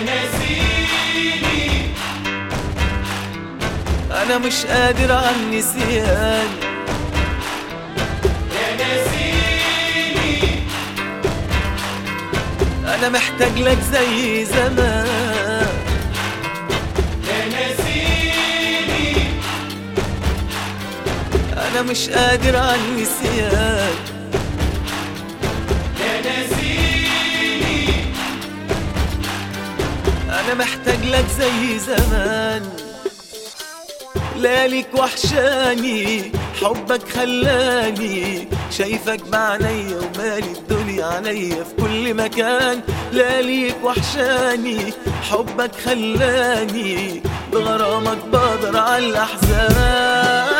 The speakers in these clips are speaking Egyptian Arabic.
ناسيني انا مش قادر على النسيان يا ناسيني انا محتاج لك زي زمان يا ناسيني انا مش قادر على النسيان يا ناسيني انا محتاج لك زي زمان لياليك وحشاني حبك خلاني شايفك بعينيا ومالي الدنيا عليا في كل مكان لياليك وحشاني حبك خلاني بغرامك بقدر على الاحزان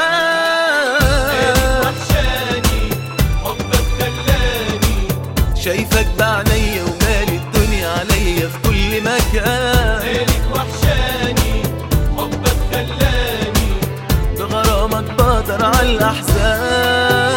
وحشاني حبك خلاني شايفك بعينيا ومالي الدنيا عليا في كل مكان ليلك وحشاني حبك خلاني بغرامك بقدر على الأحزان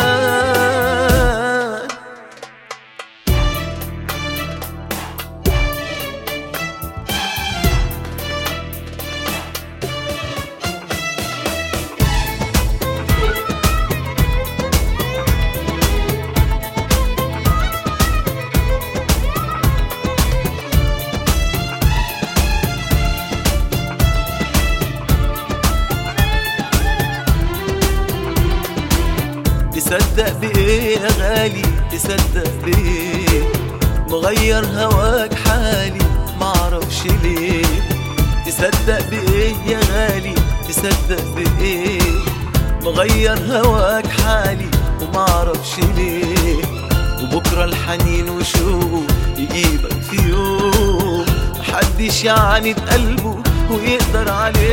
تصدق بإيه يا غالي تصدق بإيه مغير هواك حالي معرفش ليه تصدق بإيه يا غالي تصدق بإيه مغير هواك حالي ومعرفش ليه وبكرة الحنين وشوقه يجيبك في يوم محدش يعاند قلبه ويقدر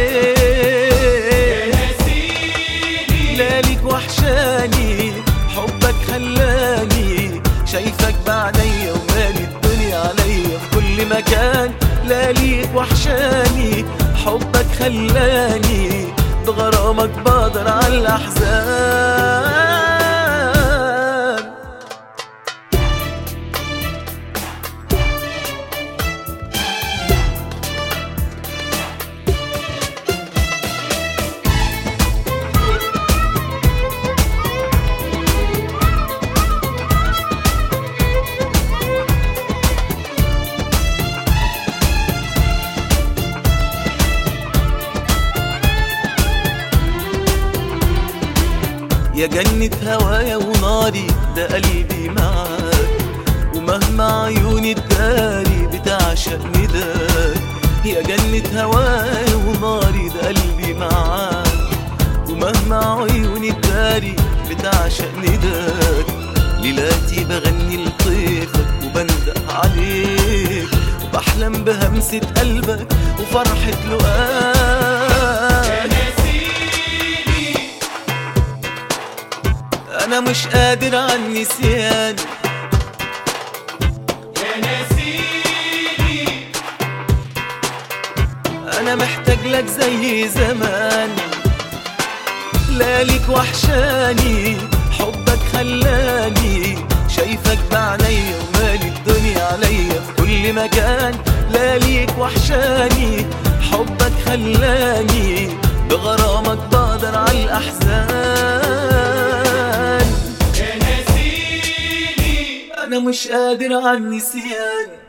عليه ناسيني لياليك وحشاني حبك خلاني شايفك بعينيا ومالي الدنيا عليا في كل مكان لياليك وحشاني حبك خلاني بغرامك بقدر على الأحزان يا جنة هوايا وناري ده قلبي معاك ومهما عيوني الداري بتعشق نداك يا جنة هوايا وناري ده قلبي معاك ومهما عيوني الداري بتعشق نداك ليلاتي بغني لطيفك وبندق عليك وبحلم بهمسة قلبك وفرحة يا لقاك ناسيني انا مش قادر على النسيان يا ناسيني انا محتاج لك زي زمان لياليك وحشاني حبك خلاني شايفك بعينيا ومالي الدنيا عليا في كل مكان لياليك وحشاني حبك خلاني بغرامك بقدر على الاحزان يا ناسيني انا مش قادر على النسيان